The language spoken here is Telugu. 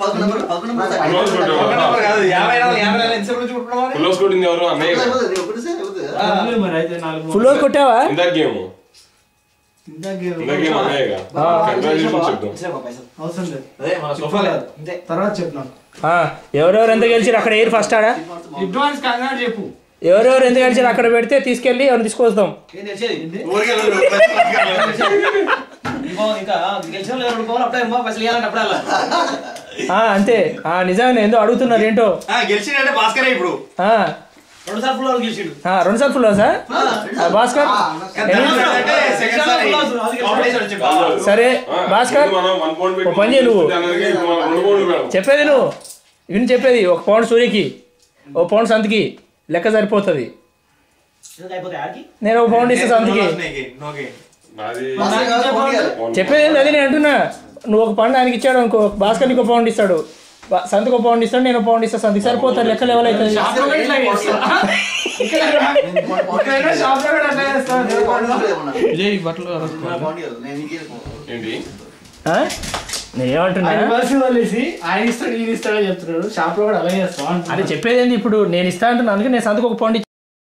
పదకొండు నెంబర్ పదకొండు నెంబర్ క్లోజ్ ఒక కొట్టావా? నెంబర్ కాదు యాభై నాలుగు యాభై నాలుగు ఎంతసేపు నుంచి కుట్టుకున్నావు క్లోజ్ కొట్టింది ఎవరు అన్నయ్య కదా? ఒకటి సార్ అవుతుంది డబ్బులు మరి అయితే నాలుగు ఫుల్ కొట్టావా ఇందాక గేమ్ ఇందాక ఇందాక గేమ్ అన్నయ్యగా కంగ్రాచులేషన్ చెప్తాం అవసరం లేదు అదే మన సోఫా లేదు అంతే తర్వాత చెప్పినాం ఆ, ఎవరెవరు ఎంత గెలిచారు అక్కడ ఎయిర్ ఫస్ట్ ఆడ అడ్వాన్స్ కంగారు చెప్పు ఎవరెవరు ఎంత గెలిచారు అక్కడ పెడితే తీసుకెళ్ళి ఎవరిని తీసుకొస్తాం ఏం తెలిసేది ఊరికే వెళ్ళదు. ఇంకో ఇంకా గెలిచిన లేదు రెండు పవన్ అప్పుడే అమ్మా పైసలు ఇవ్వాలంటే అప్పుడే అలా ఆ, అంతే ఆ నిజంగా ఏందో అడుగుతున్నారు ఏంటో గెలిచిందంటే భాస్కరే ఇప్పుడు ఆ, రెండు సార్లు ఫుల్ గెలిచిండు ఆ, రెండు సార్లు ఫుల్ సార్ ఆ, భాస్కర్ ఎన్ని- అంటే సెకండ్ సారి కాంపిటీషన్ వచ్చి బాగా సరే భాస్కర్ ముందు మనం వన్ పౌండ్ ఓ పని చేయి నువ్వు. దానికి ఇప్పుడు మనం రెండు పౌండ్లు పెడదాం. చెప్పేది నువ్వు విని చెప్పేది ఒక పౌండ్ సూర్యకి ఓ పౌండ్ సంతకి లెక్క సరిపోతుంది ఎందుకు అయిపోతాయి ఆడికి నేను ఒక పౌండ్ ఇస్తే సంతకి నాది మాస్టర్ గారు ఫోన్ చేయాలి. చెప్పేది ఏంది అది నేను అంటున్నా నువ్వు ఒక పౌండ్ ఆయనకి ఇచ్చాడు అనుకో భాస్కర్ నీకు ఒక పౌండ్ ఇస్తాడు బా- సంతకు ఒక పౌండ్ ఇస్తాడు నేను ఒక పౌండ్ ఇస్తాను సంతకి సరిపోతారు లెక్క లెవెల్ అవుతుంది షాప్ లో కూడా ఇట్లా చేస్తా. ఇక్కడ ఇక్కడ షాప్ లో కూడా అట్లా చేస్తా. నేను ఫోన్ చేయమన్నా. విజయ్ బట్టలు నా ఫోన్ చేయదు. నేను నీకే ఫోన్. ఏంటి ఆ? నేను ఏమంటున్నా ఆయన బస్సు వదిలేసి ఆయన ఇస్తాడు ఈయన ఇస్తాడు చెప్తున్నాడు షాప్ లో కూడా అలా చేస్తాం అది చెప్పేది ఏంది ఇప్పుడు నేను ఇస్తా అంటున్నా అందుకే నేను సంతకు ఒక పౌండ్